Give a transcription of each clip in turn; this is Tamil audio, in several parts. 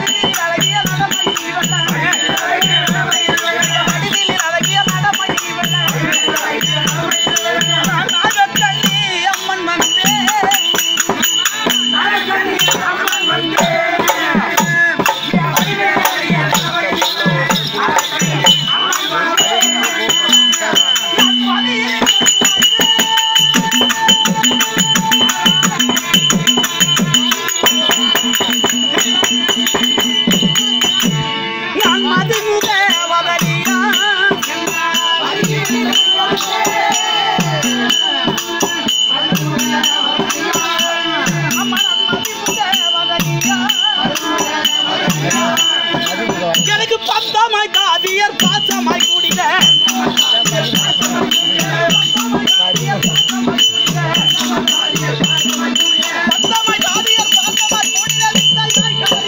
நான் மதிமுக வதனியா அம்மா நான் மதிமுக வதனியா எனக்கு பந்தமாய் காதியர் பாசமாய் கூடிட பந்தமாய் காதியர் பாசமாய் கூடிட வித்தையாய் காரி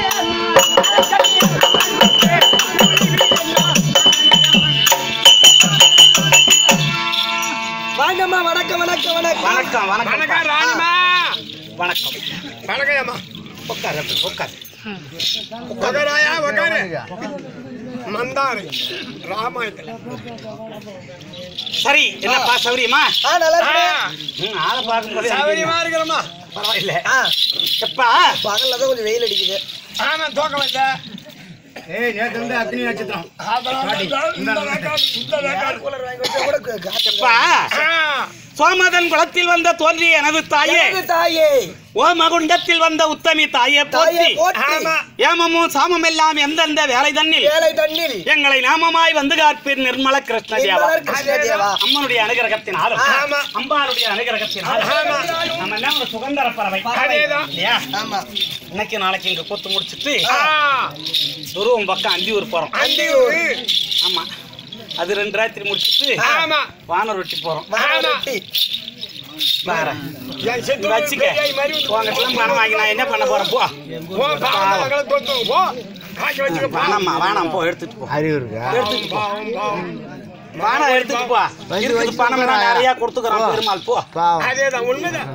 வாங்கம்மா வணக்கம் வணக்கம் வணக்கம் வணக்கம் வணக்கம் வணக்கம் ராணிமா வணக்கம் வணக்கம் அம்மா உட்காரு அப்படி, உட்காரு உக்காராயா உக்காரு மந்தாரி ராமாயணத்துல சரி என்னப்பா சௌரியமா ஆ நல்லா இருக்கு ம், ஆளை பார்க்கும்போது சௌரியமா இருக்கிறோமா பரவாயில்ல ஆ எப்பா பகல்ல தான் கொஞ்சம் வெயில் அடிக்குது ஆமா தூக்க வந்த ஏய் நேத்து வந்து அக்னி நட்சத்திரம் கூலர் வாங்கி வச்சா கூட கு- காத்து எப்பா சோமதன் குலத்தில் வந்த தோன்றி எனது தாயே எனக்கு தாயே ஓ மகுண்டத்தில் வந்த உத்தமி தாயே தாயே போற்றி போற்றி ஆமா ஏமமும் சாமம் எல்லாம் எந்தெந்த வேலை தன்னில் வேலை தண்ணில் எங்களை நாமமாய் வந்து காப்பீர் நிர்மல கிருஷ்ண தேவா நிர்மலர் கிருஷ்ண தேவா அம்மனுடைய அனுகிரகத்தினாலும் ஆமா. அம்பாளுடைய அனுகிரகத்தினாலும் ஆமா. நம்ம எல்லாம் ஒரு சுதந்திர பறவை அதேதான். இல்லையா ஆமா இன்னைக்கு நாளைக்கு இங்க கொத்து முடிச்சிட்டு ஆ, துருவம் பக்கம் அந்தியூர் போறோம் அந்தியூர் ஆமா அது ரெண்டு ராத்திரி முடிச்சிட்டு ஆமா வானர் வெட்டி போறோம் மகாரட்டி பாரேன் என் செத்து வச்சுக்க பெரியாய் மாதிரி வந்து உங்ககிட்ட பணம் வாங்கி நான் என்ன பண்ண போறேன் போ போ, பாவம் மகளை தொத்து, போ. காய்ச்சி வச்சுக்க, போ. வேணாம்மா வேணாம் போ எடுத்துட்டு போ அறிவு இருக்கா எடுத்துட்டு போ பாவம், பாவம். பணம் எடுத்துட்டு போ இருக்குது பணம் எல்லாம் நிறைய கொடுத்துக்கிறோம் பெருமாள் போ பாவம் அதேதான் உண்மைதான்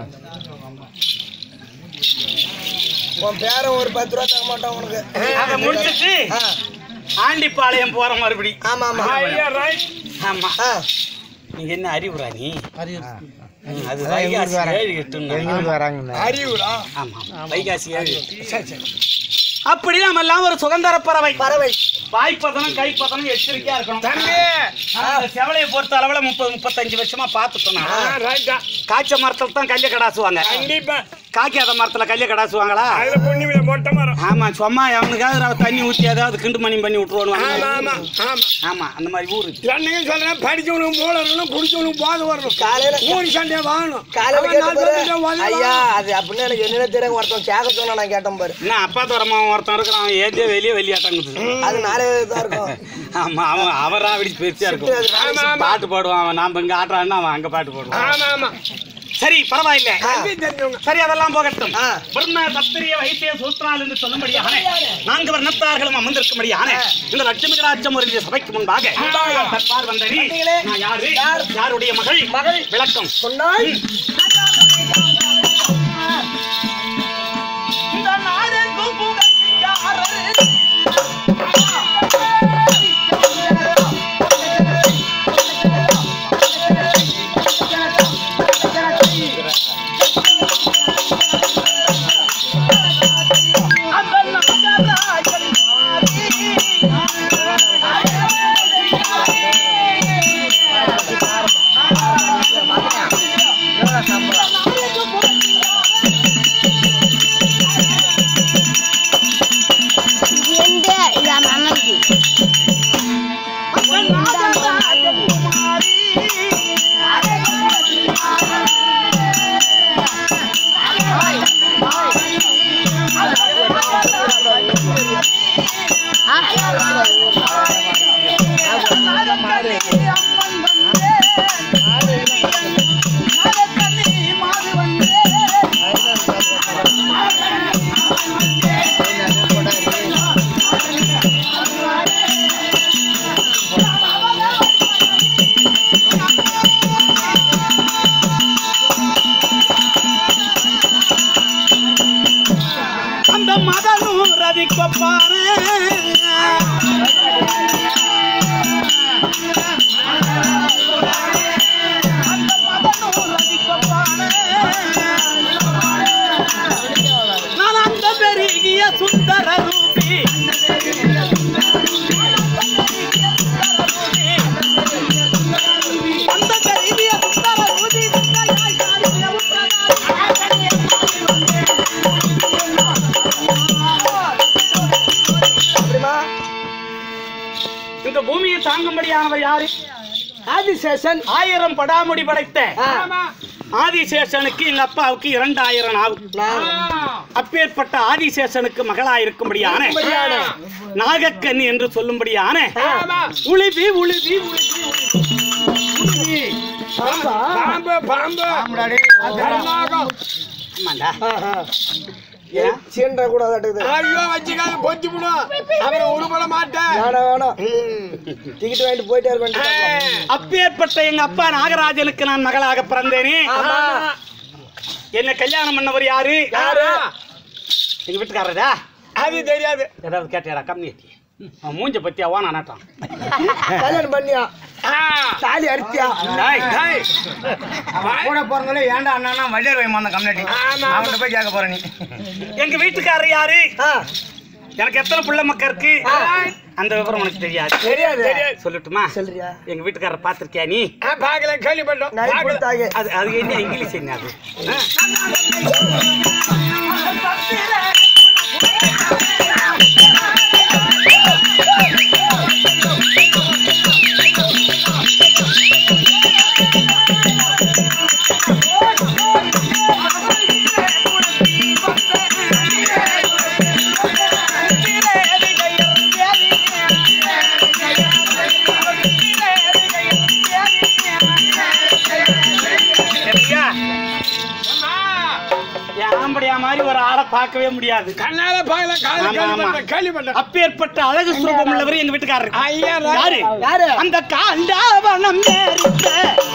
உன் பேரன் ஒரு பத்து ரூபா தர மாட்டான் உனக்கு அதை முடிச்சிட்டு ஆ, ஆண்டிப்பாளையம் போற மறுபடி ஆமா ஆமா ஐயா, right. ஆமா ஆ, நீங்க என்ன அறிவுரா நீ ம், அது அதான் எங்க வைகாசி ஊருக்கு வரேன். ஏழு எட்டுன்னு எங்களுக்கு வராங்கண்ணா அறிவுடா ஆமா ஆமா. வைகாசி ஏழு எட்டு. சரி சரி அப்படி நாம எல்லாம் ஒரு சுதந்திர பறவை பறவை வாய்ப்பதனம் கைப்பதனம் எச்சரிக்கையா இருக்கணும் தம்பி ஆனா, இந்த செவலையை பொறுத்த அளவுல முப்பது முப்பத்தஞ்சு வருஷமா பார்த்துட்டோம் ஆ, நான். right தான். காய்ச்ச மரத்துல தான் கல்ல கடாசுவாங்க கண்டிப்பா காய்க்காத மரத்துல கல்ல கடாசுவாங்களா அதுல பொண்ணு மொட்டை மரம் ஆமா சும்மா அவனுக்காவது அவ தண்ணி ஊத்தி ஏதாவது கிண்டு மணி பண்ணி ஆமா விட்டுருவானு ஆமா ஆமா ஆமா அந்த மாதிரி ஊரு என்னையும் சொல்றேன் படிச்சவனுக்கு மூளை இருக்கணும் குடிச்சவனுக்கு போதை வரணும் காலையில மூணு சண்டையை வாங்கணும் காலையில அவன் கேட்டு நாலு பாரு பேர்கிட்ட வந்து ஐயா அது அப்படின்னு எனக்கு என்ன தெரியும் ஒருத்தன் கேட்க சொன்னா நான் கேட்டேன் பாரு என்ன அப்பா தரமா ஒருத்தன் இருக்கிறான் அவன் ஏதே வெளியே வெளியாட்டங்குது அது நாளே தான் இருக்கும் ஆமா அவன் அவரா அப்படி பெருசா இருக்கும் அது நாளை ஆமா, ஆமா. பாட்டு பாடுவான் அவன் நாம இங்க ஆடுறான்னா அவன் அங்க பாட்டு பாடுவான் ஆமா ஆமா சரி பரவாயில்ல கல்வி தெரிஞ்சவங்க சரி அதெல்லாம் போகட்டும் ஆ. பிரம்ம சத்திரிய வைத்திய சூத்ரால் என்று சொல்லும்படியான நான்கு வர்ணத்தார்களும் அமர்ந்திருக்கும்படியான இந்த லட்சுமி ராஜ்யம் ஒரு சபைக்கு முன்பாக தற்பார் வந்த நீ வந்தீங்களே. நான் யாரு யார்? யாருடைய மகள் மகள். விளக்கம் சொன்னால் இந்த நாடெங்கும் புகழ் சிங்காரரு. அந்த நகராஜன் எந்த இதா நமக்கு ஆ கொப்பான நான் அந்த பெருகிய சுந்தர ரூபி அந்த பெருகிய சுந்தர ரூபி அப்படிமா இந்த பூமியை தாங்கும்படியானவர் யாரு ஆதிசேஷன் ஆயிரம் படாமுடி படைத்த ஆ. ஆதிசேஷனுக்கு எங்க அப்பாவுக்கு இரண்டாயிரம் ஆகும் நான் அப்பேற்பட்ட ஆதிசேஷனுக்கு மகளாயிருக்கும்படியான இருக்கும்படியான. நாகக்கன்னி என்று சொல்லும்படியான உளிவி உளிவி உளிவி ஆமா. பாம்பு பாம்பு கருநாகம். ஆமாண்டா ஆஹா. ஏன்? சீண்ட கூடாது ஐயோ வச்சுக்காது பொத்தி விடும் அப்புறம் உருப்பட மாட்டேன் வேணாம் வேணாம் டிக்கெட் வாங்கிட்டு போயிட்டே இருக்க வேண்டியது அப்பேற்பட்ட எங்க அப்பா நாகராஜனுக்கு நான் மகளாக பிறந்தேனே ஆமா. என்ன கல்யாணம் பண்ணவர் யாரு யாரு எங்க வீட்டுக்காரரா அது தெரியாது ஏதாவது கேட்டியாடா கம்மி அவன் மூஞ்ச பத்தி அவன் நாட்டான் கல்யாணம் பண்ணியா ஆ. தாலி அடித்தியா கூட பிறந்தாலே ஏன்டா அண்ணா வள்ளியர் வைமான கம்யூனிட்டி ஆமா. அவன்கிட்ட போய் கேட்க போற நீ எங்க வீட்டுக்காரர் யாரு ஆ, எனக்கு எத்தனை பிள்ளை மக்கள் இருக்கு அந்த விவரம் உனக்கு தெரியாது தெரியாது சொல்லட்டுமா சொல்றியா எங்க வீட்டுக்காரர் பாத்திருக்கியா நீ ஆ, பார்க்கல கேள்விப்பட்டோம் நரி பார்க்கல. கொடுத்தாங்க அது அது என்ன இங்கிலீஷ் என்ன அது ஆ? சரியா? என் ஆம்படியா மாதிரி ஒரு ஆளை பார்க்கவே முடியாது கண்ணால பார்க்கல காதுல ஆமா, ஆமா. கேள்விப்பட்டேன் கேள்விப்பட்டேன் அப்பேற்பட்ட அழகு சுரூபம் உள்ளவர் எங்க வீட்டுக்காரர் ஐயா யாரு யாரு அந்த காண்டாவனம் நேரிட்ட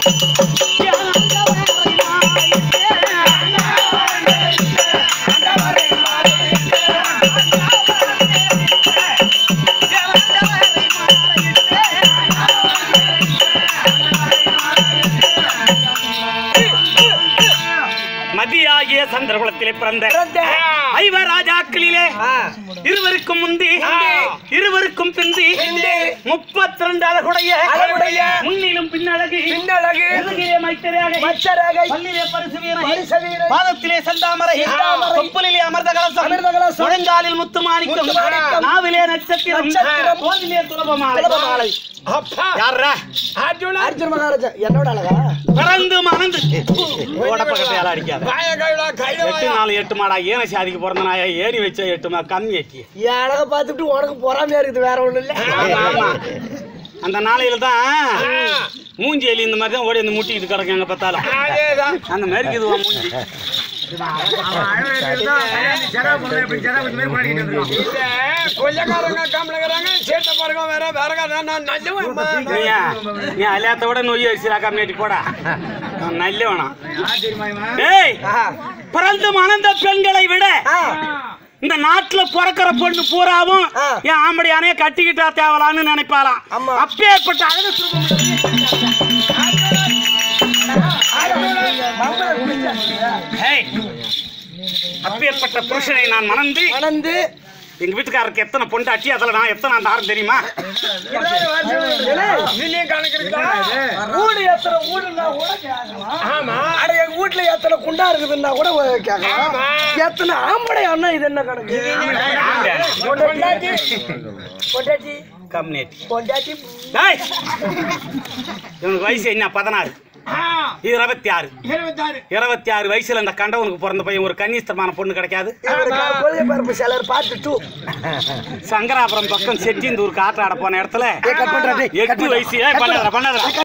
மதியாகிய சந்திரகுலத்திலே பிறந்த ஐவராஜாக்களிலே ஆ, இருவருக்கும் முந்தி இருவருக்கும் பிந்தி முப்பத்தி ரெண்டு அழகுடைய அழகுடைய முன்னிலும் பின்னழகு பின்னழகு முதுகிலே மைத்தரையாக மச்சரகை பல்லிலே பரிசு வீரன் பரிசவீரன் பாதத்திலே செந்தாமரை செந்தாமரை. தொப்புலிலே அமர்ந்த கலசம் அமிர்த கலசம். முழங்காலில் முத்து மாணிக்கம் முத்து மாணிக்கம். நாவிலே நட்சத்திரம் நட்சத்திரம். தோளிலே துலபமாலை துலபமாலை. அப்பா யாரா அர்ஜுனா அர்ஜுன் மகாராஜா என்னோட அழகா பிறந்து மணந்து ஓடப்பக்கத்தையால அடிக்காத வாய கைவிடா கையில எட்டு வாயா நாலு எட்டு மாடா ஏன சாதிக்கு பிறந்த நாயா ஏறி வச்ச எட்டு மா கம்மி எக்கி என் அழகை பார்த்துட்டு உனக்கு பொறாமையா இருக்குது வேற ஒண்ணும் இல்ல ஆமா, ஆமா. அந்த நாளையில தான் மூஞ்சி எலி இந்த மாதிரி தான் ஓடி வந்து முட்டிக்கிட்டு கிடக்கும் எங்க பார்த்தாலும் அதேதான் அந்த மாதிரி இருக்குது உன் மூஞ்சி ஜரா பண்ண எப்படி ஜரா பண்ணி மாதிரி பண்ணிட்டு இருக்கோம் இல்ல கொள்ளக்காரங்க கம்பளங்கிறாங்க சேட்டை பாருங்க வேற வேற நான் நல்லவன்மா நீயா நீ அல்லாத்த விட நொய் அரிசி கம்மியாட்டி போடா நான் நல்ல வேணாம் யார் தெரியுமா இவன்? ஏய் ஆஹா. பிறந்து மணந்த பெண்களை விட ஆ, இந்த நாட்டுல பிறக்கிற பொண்ணு பூராவும் ஆ. என் ஆம்படியானே கட்டிக்கிட்டா தேவலான்னு நினைப்பாளாம் ஆமா. அப்பேற்பட்ட அழகு சுரூபம் மாம்பழம் குடிச்சா. ஏய், அப்பேற்பட்ட புருஷனை நான் மணந்து மணந்து எங்க வீட்டுக்காரருக்கு எத்தனை பொண்டாட்டி அதுல நான் எத்தனை அந்த ஆரம் தெரியுமா இதுலயும் கணக்கு இருக்குதா ஊடு எத்தனை ஊடுன்னா கூட கேட்கலாம் ஆமா அட எங்க வீட்டுல எத்தனை குண்டா இருக்குதுன்னா கூட கேட்கலாம் ஆமா. எத்தனை ஆம்பளை அண்ணா இது என்ன கணக்கு பொண்டாட்டி பொண்டாட்டி கம்யூனிட்டி பொண்டாட்டி டேய் இவனுக்கு வயசு என்ன பதினாறு ஆ, இருபத்தி ஆறு இருபத்தாறு இருபத்தி ஆறு வயசுல இந்த கண்டவனுக்கு பிறந்த பையன் ஒரு கன்னிஸ்தமான பொண்ணு கிடைக்காது இவருக்கு கொள்கை பரப்பு சிலர் பார்த்துட்டு சங்கராபுரம் பக்கம் செட்டிந்தூருக்கு ஆட்ட ஆட போன இடத்துல கட் பண்றாரு எட்டு வயசு ஏய், பண்ணாதடா பண்ணாதடா